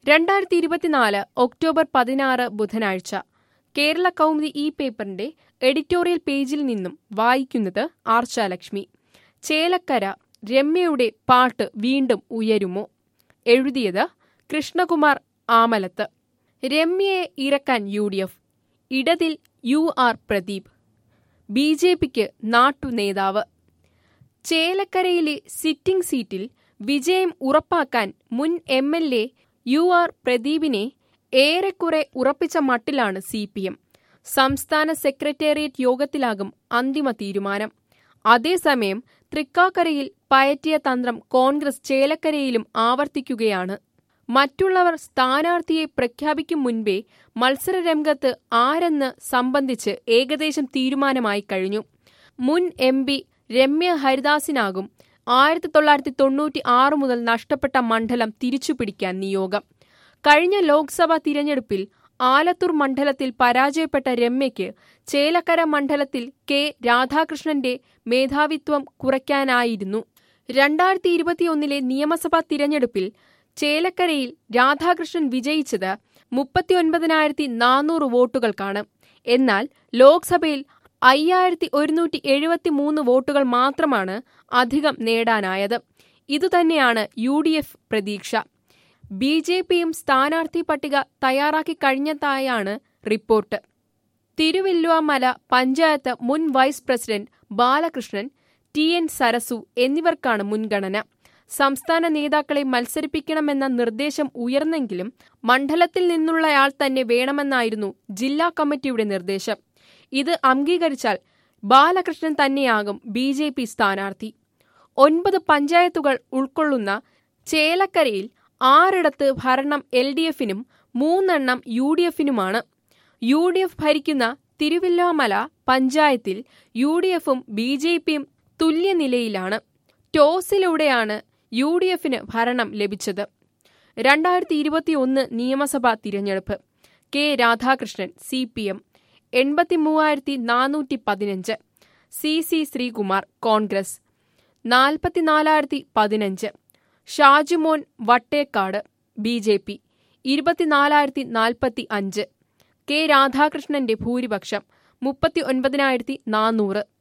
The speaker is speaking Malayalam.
രണ്ടായിരത്തി ഇരുപത്തിനാല് ഒക്ടോബർ പതിനാറ് ബുധനാഴ്ച കേരള കൗമുദി ഈ പേപ്പറിന്റെ എഡിറ്റോറിയൽ പേജിൽ നിന്നും വായിക്കുന്നത് ആർച്ചാലക്ഷ്മി ചേലക്കര രമ്യയുടെ പാട്ട് വീണ്ടും ഉയരുമോ എഴുതിയത് കൃഷ്ണകുമാർ ആമലത്ത് രമ്യയെ ഇറക്കാൻ യു ഡി എഫ് ഇടതിൽ U R Pradeep B J പിക്ക് നാട്ടുനേതാവ് ചേലക്കരയിലെ സിറ്റിംഗ് സീറ്റിൽ വിജയം ഉറപ്പാക്കാൻ മുൻ M L A U R പ്രദീപിനെ ഏറെക്കുറെ ഉറപ്പിച്ച മട്ടിലാണ് സി പി എം സംസ്ഥാന സെക്രട്ടേറിയറ്റ് യോഗത്തിലാകും അന്തിമ തീരുമാനം അതേസമയം തൃക്കാക്കരയിൽ പയറ്റിയ തന്ത്രം കോൺഗ്രസ് ചേലക്കരയിലും ആവർത്തിക്കുകയാണ് മറ്റുള്ളവർ സ്ഥാനാർത്ഥിയെ പ്രഖ്യാപിക്കും മുൻപേ മത്സരരംഗത്ത് ആരെന്ന് സംബന്ധിച്ച് ഏകദേശം തീരുമാനമായി കഴിഞ്ഞു മുൻ എം പി രമ്യ ഹരിദാസിനാകും ആയിരത്തി തൊള്ളായിരത്തി തൊണ്ണൂറ്റി ആറ് മുതൽ നഷ്ടപ്പെട്ട മണ്ഡലം തിരിച്ചുപിടിക്കാൻ നിയോഗം കഴിഞ്ഞ ലോക്സഭാ തിരഞ്ഞെടുപ്പിൽ ആലത്തൂർ മണ്ഡലത്തിൽ പരാജയപ്പെട്ട രമ്യയ്ക്ക് ചേലക്കര മണ്ഡലത്തിൽ കെ രാധാകൃഷ്ണന്റെ മേധാവിത്വം കുറയ്ക്കാനായിരുന്നു രണ്ടായിരത്തി ഇരുപത്തിയൊന്നിലെ നിയമസഭാ തിരഞ്ഞെടുപ്പിൽ ചേലക്കരയിൽ രാധാകൃഷ്ണൻ വിജയിച്ചത് മുപ്പത്തിയൊൻപതിനായിരത്തി നാനൂറ് വോട്ടുകൾക്കാണ് എന്നാൽ ലോക്സഭയിൽ അയ്യായിരത്തി ഒരുന്നൂറ്റി എഴുപത്തി മൂന്ന് വോട്ടുകൾ മാത്രമാണ് അധികം നേടാനായത് ഇതുതന്നെയാണ് യു ഡി എഫ് പ്രതീക്ഷ ബി ജെ പിയും സ്ഥാനാർത്ഥി പട്ടിക തയ്യാറാക്കി കഴിഞ്ഞതായാണ് റിപ്പോർട്ട് തിരുവല്ലുവമല പഞ്ചായത്ത് മുൻ vice president Balakrishnan T N Sarasu എന്നിവർക്കാണ് മുൻഗണന സംസ്ഥാന നേതാക്കളെ മത്സരിപ്പിക്കണമെന്ന നിർദ്ദേശം ഉയർന്നെങ്കിലും മണ്ഡലത്തിൽ നിന്നുള്ളയാൾ തന്നെ വേണമെന്നായിരുന്നു ജില്ലാ കമ്മിറ്റിയുടെ നിർദ്ദേശം ഇത് അംഗീകരിച്ചാൽ ബാലകൃഷ്ണൻ തന്നെയാകും ബി ജെ പി സ്ഥാനാർത്ഥി ഒൻപത് പഞ്ചായത്തുകൾ ഉൾക്കൊള്ളുന്ന ചേലക്കരയിൽ ആറിടത്ത് ഭരണം എൽ ഡി എഫിനും മൂന്നെണ്ണം യു ഡി എഫിനുമാണ് യു ഡി എഫ് ഭരിക്കുന്ന തിരുവല്ലോമല പഞ്ചായത്തിൽ യു ഡി എഫും ബി ജെ പിയും തുല്യനിലയിലാണ് ടോസിലൂടെയാണ് യു ഡി എഫിന് ഭരണം ലഭിച്ചത് രണ്ടായിരത്തി ഇരുപത്തിയൊന്ന് നിയമസഭാ തിരഞ്ഞെടുപ്പ് K Radhakrishnan C P M എൺപത്തി മൂവായിരത്തി നാനൂറ്റി പതിനഞ്ച് സി സി ശ്രീകുമാർ കോൺഗ്രസ് നാൽപ്പത്തിനാലായിരത്തി പതിനഞ്ച് Shajumon Vattekkad B J P ഇരുപത്തിനാലായിരത്തി നാൽപ്പത്തി അഞ്ച് കെ രാധാകൃഷ്ണന്റെ ഭൂരിപക്ഷം മുപ്പത്തി ഒൻപതിനായിരത്തി നാനൂറ്